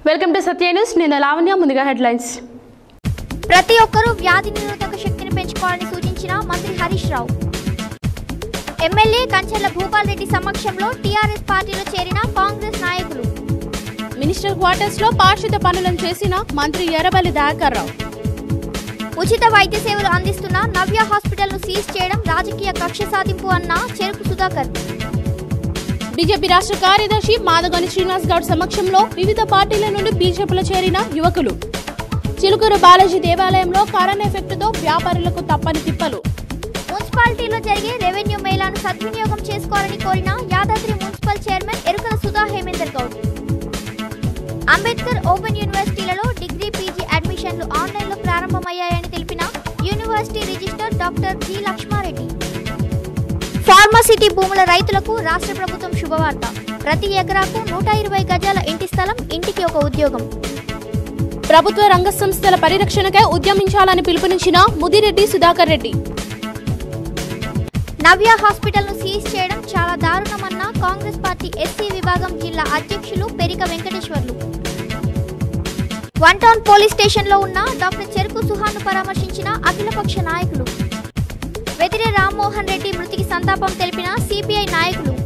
welcome to Satya news నేను లావణ్య ముందుగా headlines ప్రతి ఒక్కరూ వ్యాధి నిరోధక శక్తిని పెంచుకోవాలని సూచించిన మంత్రి హరీష్ రావు ఎమ్మెల్యే కంచెల భూపాల్ రెడ్డి సమక్షంలో టీఆర్ఎస్ పార్టీలో చేరిన కాంగ్రెస్ నాయకులు మినిస్టర్ క్వార్టర్స్ లో పారిశుద్ధ పనులను చేసిన మంత్రి ఎర్రబల్లి దయాకర్ రావు ఉచిత వైద్య సేవలు అందిస్తున్న నవ్య హాస్పిటల్ ను సీజ్ చేయడం రాజకీయ కక్ష సాధింపు అన్న చెరుకు సుధాకర్ బీజేపీ రాష్ట్ర కార్యదర్శి మాదగని శ్రీనివాస్ గౌడ్ సమక్షంలో వివిధ పార్టీల నుండి బీజేపీలో చేరిన యువకులు చిలుకూరు బాలాజీ దేవాలయంలో కరోనా ఎఫెక్ట్ తో వ్యాపారులకు తప్పని తిప్పలు మున్సిపాలిటీలో జరిగే రెవెన్యూ మేళాను సద్వినియోగం చేసుకోవాలని కోరిన Yadadri municipal chairman Erukala Sudha Hemender Goud Ambedkar open యూనివర్సిటీలలో డిగ్రీ పీజీ అడ్మిషన్లు ఆన్లైన్లో ప్రారంభమయ్యాయని తెలిపిన university registrar doctor G Lakshma Reddy pharma city భూముల రైతులకు రాష్ట్ర ప్రభుత్వం శుభవార్త ప్రతి ఎకరాకు నూట ఇరవై గజాల ఇంటి స్థలం ఇంటికి ఒక ఉద్యోగం ప్రభుత్వ రంగ సంస్థల పరిరక్షణకై ఉద్యమించాలని పిలుపునిచ్చిన ముదిరెడ్డి సుధాకర్ రెడ్డి నవ్య హాస్పిటల్ ను సీజ్ చేయడం చాలా దారుణమన్న కాంగ్రెస్ పార్టీ ఎస్సీ విభాగం జిల్లా అధ్యక్షులు Perika Venkateswarlu one town police station లో ఉన్న డాక్టర్ చెరుకు సుహాను పరామర్శించిన అఖిలపక్ష నాయకులు వెదిరే రామ్మోహన్ రెడ్డి మృతికి సంతాపం తెలిపిన సిపిఐ నాయకులు